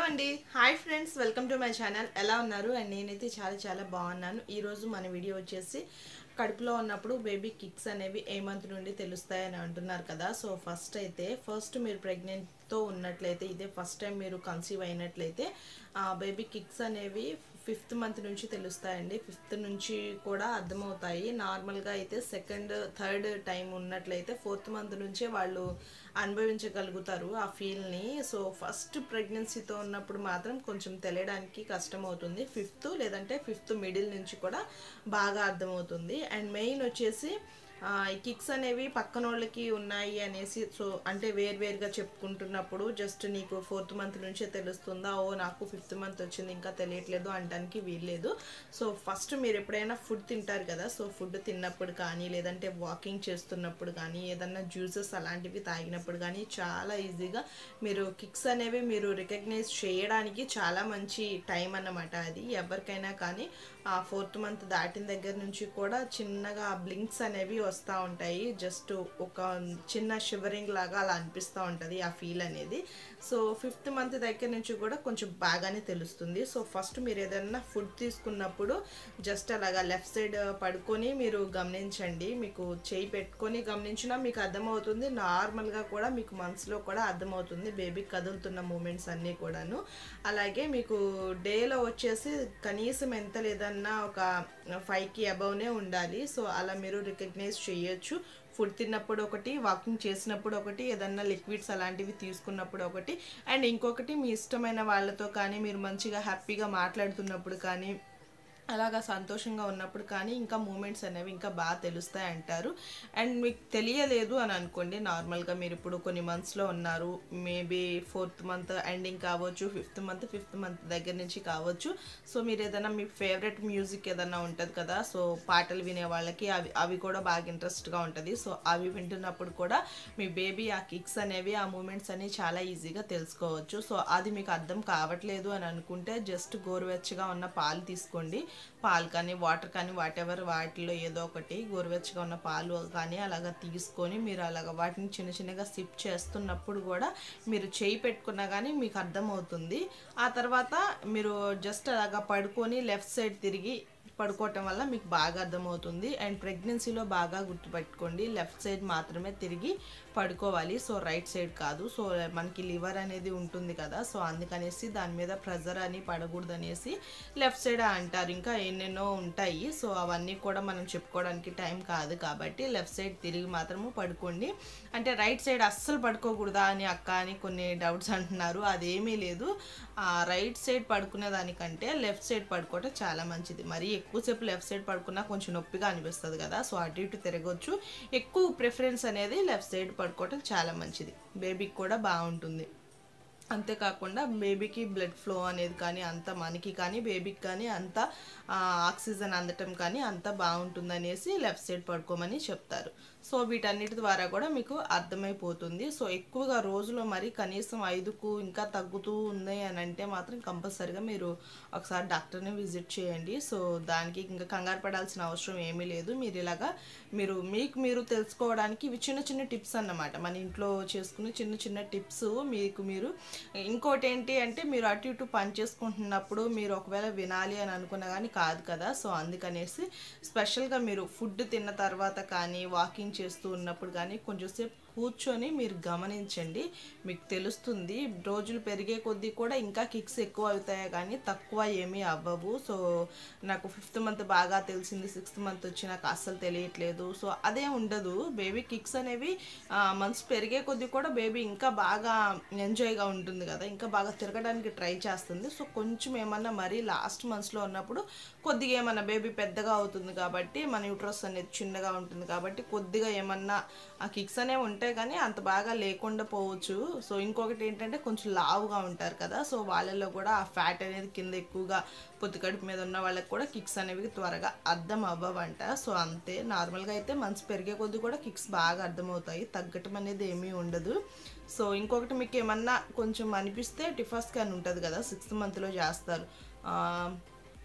అండి hi friends welcome to my channel ఎలా ఉన్నారు అండ్ నేనైతే చాలా చాలా బాగున్నాను ఈరోజు మన వీడియో వచ్చేసి కడుపులో ఉన్నప్పుడు బేబీ కిక్స్ అనేవి ఏ మంత్ నుండి తెలుస్తాయని అంటున్నారు కదా సో ఫస్ట్ అయితే ఫస్ట్ మీరు ప్రెగ్నెంట్తో ఉన్నట్లయితే ఇదే ఫస్ట్ టైం మీరు కన్సీవ్ అయినట్లయితే బేబీ కిక్స్ అనేవి ఫిఫ్త్ మంత్ నుంచి తెలుస్తాయండి ఫిఫ్త్ నుంచి కూడా అర్థమవుతాయి నార్మల్గా అయితే సెకండ్ థర్డ్ టైం ఉన్నట్లయితే ఫోర్త్ మంత్ నుంచే వాళ్ళు అనుభవించగలుగుతారు ఆ ఫీల్ని సో ఫస్ట్ ప్రెగ్నెన్సీతో ఉన్నప్పుడు మాత్రం కొంచెం తెలియడానికి కష్టం అవుతుంది ఫిఫ్త్ లేదంటే ఫిఫ్త్ మిడిల్ నుంచి కూడా బాగా అర్థమవుతుంది అండ్ మెయిన్ వచ్చేసి ఆ, ఈ కిక్స్ అనేవి పక్కన వాళ్ళకి ఉన్నాయి అనేసి సో అంటే వేరువేరుగా చెప్పుకుంటున్నప్పుడు జస్ట్ నీకు ఫోర్త్ మంత్ నుంచే తెలుస్తుందా ఓ నాకు ఫిఫ్త్ మంత్ వచ్చింది ఇంకా తెలియట్లేదు అనడానికి వీల్లేదు సో ఫస్ట్ మీరు ఎప్పుడైనా ఫుడ్ తింటారు కదా సో ఫుడ్ తిన్నప్పుడు కానీ లేదంటే వాకింగ్ చేస్తున్నప్పుడు కానీ ఏదన్నా జ్యూసెస్ అలాంటివి తాగినప్పుడు కానీ చాలా ఈజీగా మీరు కిక్స్ అనేవి మీరు రికగ్నైజ్ చేయడానికి చాలా మంచి టైం అన్నమాట అది ఎవరికైనా కానీ ఆ ఫోర్త్ మంత్ దాటిన దగ్గర నుంచి కూడా చిన్నగా బ్లింక్స్ అనేవి వస్తూ ఉంటాయి జస్ట్ ఒక చిన్న షివరింగ్ లాగా అలా అనిపిస్తూ ఉంటుంది ఆ ఫీల్ అనేది సో ఫిఫ్త్ మంత్ దగ్గర నుంచి కూడా కొంచెం బాగానే తెలుస్తుంది సో ఫస్ట్ మీరు ఏదైనా ఫుడ్ తీసుకున్నప్పుడు జస్ట్ అలాగా లెఫ్ట్ సైడ్ పడుకొని మీరు గమనించండి మీకు చేయి పెట్టుకొని గమనించినా మీకు అర్థమవుతుంది నార్మల్గా కూడా మీకు మనసులో కూడా అర్థమవుతుంది బేబీ కదులుతున్న మూమెంట్స్ అన్నీ కూడాను అలాగే మీకు డేలో వచ్చేసి కనీసం ఎంత లేదన్నా ఒక ఫైవ్కి అబవ్నే ఉండాలి సో అలా మీరు రికగ్నైజ్ చేయొచ్చు ఫుడ్ తిన్నప్పుడు ఒకటి వాకింగ్ చేసినప్పుడు ఒకటి ఏదన్నా లిక్విడ్స్ అలాంటివి తీసుకున్నప్పుడు ఒకటి అండ్ ఇంకొకటి మీ ఇష్టమైన వాళ్ళతో కానీ మీరు మంచిగా హ్యాపీగా మాట్లాడుతున్నప్పుడు కానీ అలాగా సంతోషంగా ఉన్నప్పుడు కానీ ఇంకా మూమెంట్స్ అనేవి ఇంకా బాగా తెలుస్తాయి అంటారు అండ్ మీకు తెలియలేదు అని అనుకోండి నార్మల్గా మీరు ఇప్పుడు కొన్ని మంత్స్లో ఉన్నారు మేబీ ఫోర్త్ మంత్ ఎండింగ్ కావచ్చు ఫిఫ్త్ మంత్ ఫిఫ్త్ మంత్ దగ్గర నుంచి కావచ్చు సో మీరు ఏదైనా మీ ఫేవరెట్ మ్యూజిక్ ఏదైనా ఉంటుంది కదా సో పాటలు వినే వాళ్ళకి అవి అవి కూడా బాగా ఇంట్రెస్ట్గా ఉంటుంది సో అవి వింటున్నప్పుడు కూడా మీ బేబీ ఆ కిక్స్ అనేవి ఆ మూమెంట్స్ అనేవి చాలా ఈజీగా తెలుసుకోవచ్చు సో అది మీకు అర్థం కావట్లేదు అని అనుకుంటే జస్ట్ గోరువెచ్చగా ఉన్న పాలు తీసుకోండి పాలు కానీ వాటర్ కానీ వాట్ ఎవర్ వాటిలో ఏదో ఒకటి గోరువెచ్చగా ఉన్న పాలు కానీ అలాగా తీసుకొని మీరు అలాగ వాటిని చిన్న చిన్నగా సిప్ చేస్తున్నప్పుడు కూడా మీరు చేయి పెట్టుకున్నా కానీ మీకు అర్థమవుతుంది ఆ తర్వాత మీరు జస్ట్ అలాగా పడుకొని లెఫ్ట్ సైడ్ తిరిగి పడుకోవటం వల్ల మీకు బాగా అర్థమవుతుంది అండ్ ప్రెగ్నెన్సీలో బాగా గుర్తుపెట్టుకోండి లెఫ్ట్ సైడ్ మాత్రమే తిరిగి పడుకోవాలి సో రైట్ సైడ్ కాదు సో మనకి లివర్ అనేది ఉంటుంది కదా సో అందుకనేసి దాని మీద ప్రెజర్ అని పడకూడదు అనేసి లెఫ్ట్ సైడ్ అంటారు ఇంకా ఎన్నెన్నో ఉంటాయి సో అవన్నీ కూడా మనం చెప్పుకోవడానికి టైం కాదు కాబట్టి లెఫ్ట్ సైడ్ తిరిగి మాత్రము పడుకోండి అంటే రైట్ సైడ్ అస్సలు పడుకోకూడదా అని అక్క అని కొన్ని డౌట్స్ అంటున్నారు అదేమీ లేదు ఆ రైట్ సైడ్ పడుకునే దానికంటే లెఫ్ట్ సైడ్ పడుకోవటం చాలా మంచిది మరి ఎక్కువసేపు లెఫ్ట్ సైడ్ పడుకున్నా కొంచెం నొప్పిగా అనిపిస్తుంది కదా సో అటు ఇటు తిరగవచ్చు ఎక్కువ ప్రిఫరెన్స్ అనేది లెఫ్ట్ సైడ్ పడుకోవటం చాలా మంచిది బేబీకి కూడా బాగుంటుంది అంతేకాకుండా బేబీకి బ్లడ్ ఫ్లో అనేది కానీ అంత మనకి కానీ బేబీకి కానీ అంత ఆ, ఆక్సిజన్ అందటం కానీ అంత బాగుంటుందనేసి లెఫ్ట్ సైడ్ పడుకోమని చెప్తారు సో వీటన్నిటి ద్వారా కూడా మీకు అర్థమైపోతుంది సో ఎక్కువగా రోజులో మరి కనీసం ఐదుకు ఇంకా తగ్గుతూ ఉంది అని అంటే మాత్రం కంపల్సరిగా మీరు ఒకసారి డాక్టర్ని విజిట్ చేయండి సో దానికి ఇంకా కంగారు పడాల్సిన అవసరం ఏమీ లేదు మీరు ఇలాగా మీరు మీకు మీరు తెలుసుకోవడానికి ఇవి చిన్న చిన్న టిప్స్ అన్నమాట మన ఇంట్లో చేసుకునే చిన్న చిన్న టిప్స్ మీకు మీరు ఇంకోటి ఏంటి అంటే మీరు అటు ఇటు పని చేసుకుంటున్నప్పుడు మీరు ఒకవేళ వినాలి అని అనుకున్నా కానీ కాదు కదా సో అందుకనేసి స్పెషల్గా మీరు ఫుడ్ తిన్న తర్వాత కానీ వాకింగ్ చేస్తూ ఉన్నప్పుడు కానీ కొంచెంసేపు కూర్చొని మీరు గమనించండి మీకు తెలుస్తుంది రోజులు పెరిగే కొద్దీ కూడా ఇంకా కిక్స్ ఎక్కువ అవుతాయి కానీ తక్కువ ఏమీ అవ్వవు సో నాకు ఫిఫ్త్ మంత్ బాగా తెలిసింది సిక్స్త్ మంత్ వచ్చి నాకు అస్సలు తెలియట్లేదు సో అదే ఉండదు బేబీ కిక్స్ అనేవి మంత్స్ పెరిగే కొద్దీ కూడా బేబీ ఇంకా బాగా ఎంజాయ్గా ఉంటుంది కదా ఇంకా బాగా తిరగడానికి ట్రై చేస్తుంది సో కొంచెం ఏమన్నా మరీ లాస్ట్ మంత్స్లో ఉన్నప్పుడు కొద్దిగా ఏమన్నా బేబీ పెద్దగా అవుతుంది కాబట్టి మన యూట్రస్ అనేది చిన్నగా ఉంటుంది కాబట్టి కొద్దిగా ఏమన్నా ఆ కిక్స్ అనేవి ఉంటాయి కానీ అంత బాగా లేకుండా పోవచ్చు సో ఇంకొకటి ఏంటంటే కొంచెం లావుగా ఉంటారు కదా సో వాళ్ళలో కూడా ఆ ఫ్యాట్ అనేది కింద ఎక్కువగా పొత్తి కడుపు మీద ఉన్న వాళ్ళకి కూడా కిక్స్ అనేవి త్వరగా అర్థం అవ్వవంట సో అంతే నార్మల్గా అయితే మంత్స్ పెరిగే కొద్దీ కూడా కిక్స్ బాగా అర్థమవుతాయి తగ్గటం అనేది ఏమీ ఉండదు సో ఇంకొకటి మీకు ఏమన్నా కొంచెం అనిపిస్తే టిఫా స్కాన్ ఉంటుంది కదా సిక్స్త్ మంత్లో చేస్తారు ఆ,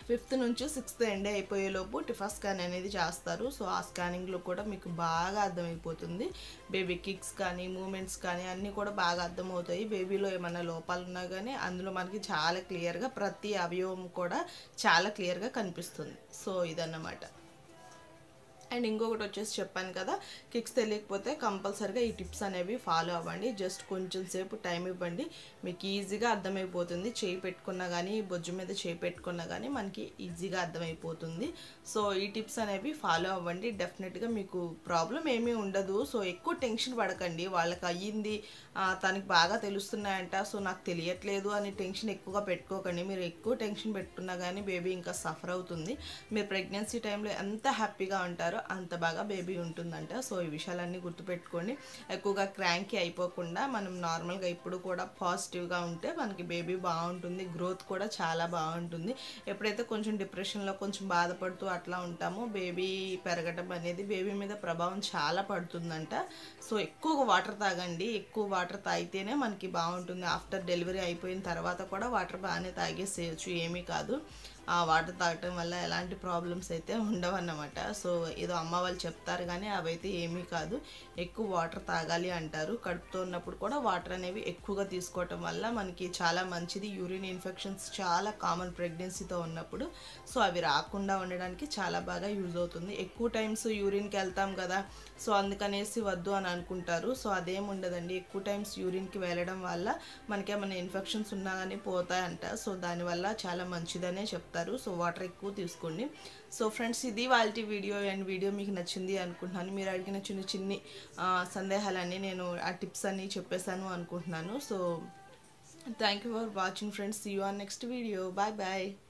ఫిఫ్త్ నుంచి సిక్స్త్ ఎండ్ అయిపోయేలోపు టిఫా స్కాన్ అనేది చేస్తారు సో ఆ స్కానింగ్లో కూడా మీకు బాగా అర్థమైపోతుంది బేబీ కిక్స్ కానీ మూమెంట్స్ కానీ అన్నీ కూడా బాగా అర్థమవుతాయి బేబీలో ఏమైనా లోపాలు ఉన్నా కానీ అందులో మనకి చాలా క్లియర్గా ప్రతి అవయవం కూడా చాలా క్లియర్గా కనిపిస్తుంది సో ఇదన్నమాట అండ్ ఇంకొకటి వచ్చేసి చెప్పాను కదా కిక్స్ తెలియకపోతే కంపల్సరిగా ఈ టిప్స్ అనేవి ఫాలో అవ్వండి జస్ట్ కొంచెం సేపు టైం ఇవ్వండి మీకు ఈజీగా అర్థమైపోతుంది చేయి పెట్టుకున్నా కానీ బొజ్జు మీద చేయి పెట్టుకున్నా కానీ మనకి ఈజీగా అర్థమైపోతుంది సో ఈ టిప్స్ అనేవి ఫాలో అవ్వండి డెఫినెట్గా మీకు ప్రాబ్లం ఏమీ ఉండదు సో ఎక్కువ టెన్షన్ పడకండి వాళ్ళకి అయ్యింది ఆ, తనకి బాగా తెలుస్తున్నాయంట సో నాకు తెలియట్లేదు అని టెన్షన్ ఎక్కువగా పెట్టుకోకండి మీరు ఎక్కువ టెన్షన్ పెట్టుకున్నా కానీ బేబీ ఇంకా సఫర్ అవుతుంది మీరు ప్రెగ్నెన్సీ టైంలో ఎంత హ్యాపీగా ఉంటారో అంత బాగా బేబీ ఉంటుందంట సో ఈ విషయాలన్నీ గుర్తుపెట్టుకోండి ఎక్కువగా క్రాంకీ అయిపోకుండా మనం నార్మల్గా ఇప్పుడు కూడా పాజిటివ్గా ఉంటే మనకి బేబీ బాగుంటుంది గ్రోత్ కూడా చాలా బాగుంటుంది ఎప్పుడైతే కొంచెం డిప్రెషన్లో కొంచెం బాధపడుతూ అట్లా ఉంటామో బేబీ పెరగటం అనేది బేబీ మీద ప్రభావం చాలా పడుతుందంట సో ఎక్కువగా వాటర్ తాగండి ఎక్కువ వాటర్ తాగితేనే మనకి బాగుంటుంది ఆఫ్టర్ డెలివరీ అయిపోయిన తర్వాత కూడా వాటర్ బాగానే తాగేసేయచ్చు ఏమీ కాదు ఆ వాటర్ తాగటం వల్ల ఎలాంటి ప్రాబ్లమ్స్ అయితే ఉండవన్నమాట సో ఏదో అమ్మ వాళ్ళు చెప్తారు కానీ అవైతే ఏమీ కాదు ఎక్కువ వాటర్ తాగాలి అంటారు కడుపుతో ఉన్నప్పుడు కూడా వాటర్ అనేవి ఎక్కువగా తీసుకోవటం వల్ల మనకి చాలా మంచిది యూరిన్ ఇన్ఫెక్షన్స్ చాలా కామన్ ప్రెగ్నెన్సీతో ఉన్నప్పుడు సో అవి రాకుండా ఉండడానికి చాలా బాగా యూజ్ అవుతుంది ఎక్కువ టైమ్స్ యూరిన్కి వెళ్తాం కదా సో అందుకనేసి వద్దు అని అనుకుంటారు సో అదేం ఉండదండి ఎక్కువ టైమ్స్ యూరిన్కి వెళ్ళడం వల్ల మనకి ఏమైనా ఇన్ఫెక్షన్స్ ఉన్నా కానీ పోతాయంట సో దానివల్ల చాలా మంచిదనే చెప్తారు సో వాటర్ ఎక్కువ తీసుకోండి సో ఫ్రెండ్స్ ఇది వాళ్ళ వీడియో అండ్ వీడియో మీకు నచ్చింది అనుకుంటున్నాను మీరు అడిగిన చిన్న చిన్ని ఆ, సందేహాలన్నీ నేను ఆ టిప్స్ అన్నీ చెప్పేశాను అనుకుంటున్నాను so thank you for watching friends you are next video bye bye